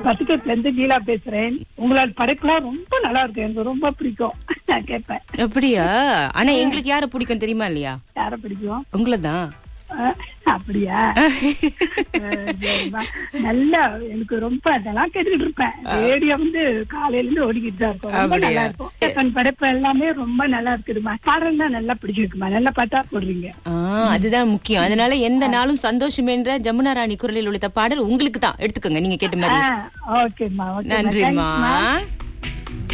பத்துக்கத்துல இருந்து நீலா பேசுறேன் உங்களோட படைப்புலாம் ரொம்ப நல்லா இருக்கு எனக்கு ரொம்ப பிடிக்கும் நான் கேட்பேன் அப்படியா ஆனா எங்களுக்கு யார பிடிக்கும் தெரியுமா இல்லையா யார பிடிக்கும் உங்களதான் அஹ், அப்படியா அஹ், சரிம்மா. நல்லா எனக்கு ரொம்ப அதெல்லாம் கேட்டுக்கிட்டு இருப்பேன் ரேடியோ வந்து காலையில இருந்து ஓடிக்கிட்டு தான் இருக்கும் ரொம்ப நல்லா இருக்கும் தன் படைப்பு எல்லாமே ரொம்ப நல்லா இருக்குதுமா பாடல் தான் நல்லா பிடிச்சிருக்குமா நல்லா பார்த்தா போடுறீங்க ஆ, அதுதான் முக்கியம் அதனால எந்த நாளும் சந்தோஷம் என்ற ஜமுனா ராணி குரலில் உள்ள பாடல் உங்களுக்கு தான் எடுத்துக்கோங்க நீங்க கேட்ட மாதிரி ஓகேம்மா ஓகே நன்றிம்மா